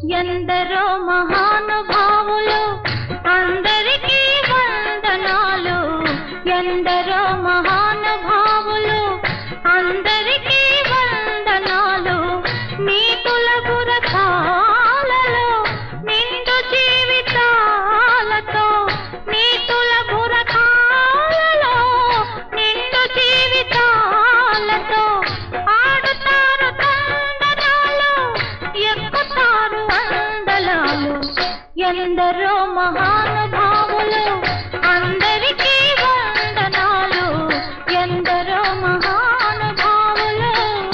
ఎందరో మహానుభావులు అందరికీ వందనాలు ఎందరో మహానుభావులు అందరికీ వందనాలు నీతుల బురకాలలో నిండు జీవితాలతో నీతుల బురకాలలో నిండు జీవితాలతో ఆడుతారు తందనాలు ఎక్కుతారు అందలాలు ఎందరో మహానుభావులు అందరికీ వందనాలు ఎందరో మహానుభావులు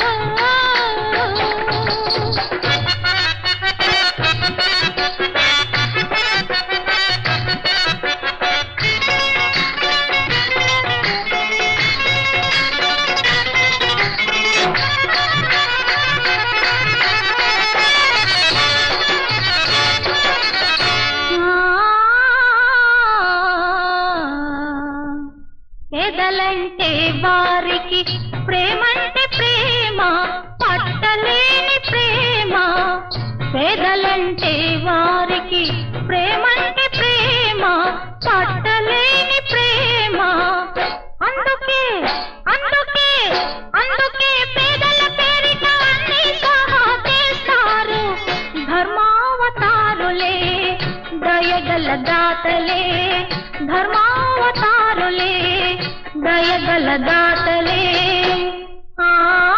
పేదలంటే వారికి ప్రేమంటే ప్రేమ పట్టలేని ప్రేమ పేదలంటే వారికి ప్రేమంటే ప్రేమ పట్టలేని ప్రేమ అందుకే అందుకే అందుకే పేదల పేరిట అన్ని సహా చేస్తారు ధర్మావతారులే దయగల దాతలే ధర్మావతారులే దయగల దాతలే ఆ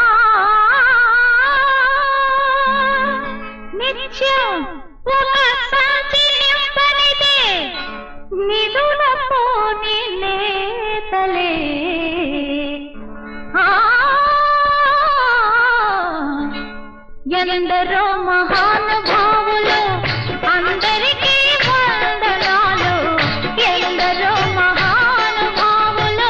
నిత్యం ఒక సంచి నింపనిదే నిధుల పోని నేతలే ఆ ఎందరో మహానుభావులు అందరికీ వందనాలు ఎందరో మహానుభావులు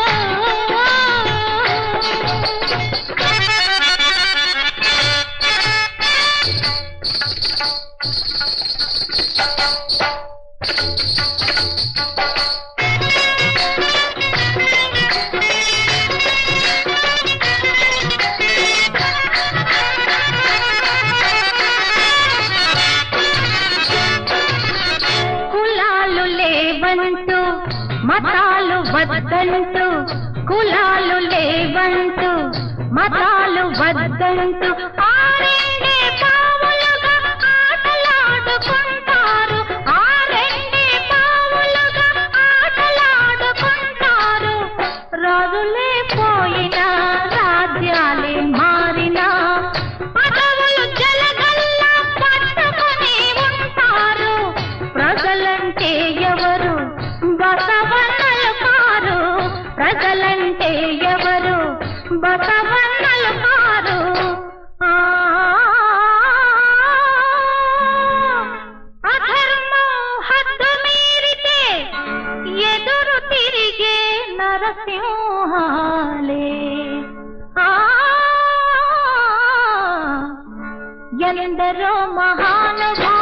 కులాలు లేవంటూ మతాలు వద్దంటూ కులాలు లేవంటూ మతాలు వద్దంటూ ఆరెండే పావులుగా ఆటలాడుకుంటారు ఆరెండే పావులుగా ఆటలాడుకుంటారు రాజులే పోయినా రాజ్యాలే మారినా పదవులు జలగల్లా పట్టుకొని ఉంటారు ప్రజలంటే ఎవరు బసవన్నలు కారు ప్రజలంటే ఎవరు బసవన్నలు కారు ఆ అధర్మం హద్దు మీరితే ఎదురు తిరిగే నరసింహాలే ఆ ఎందరో మహానుభా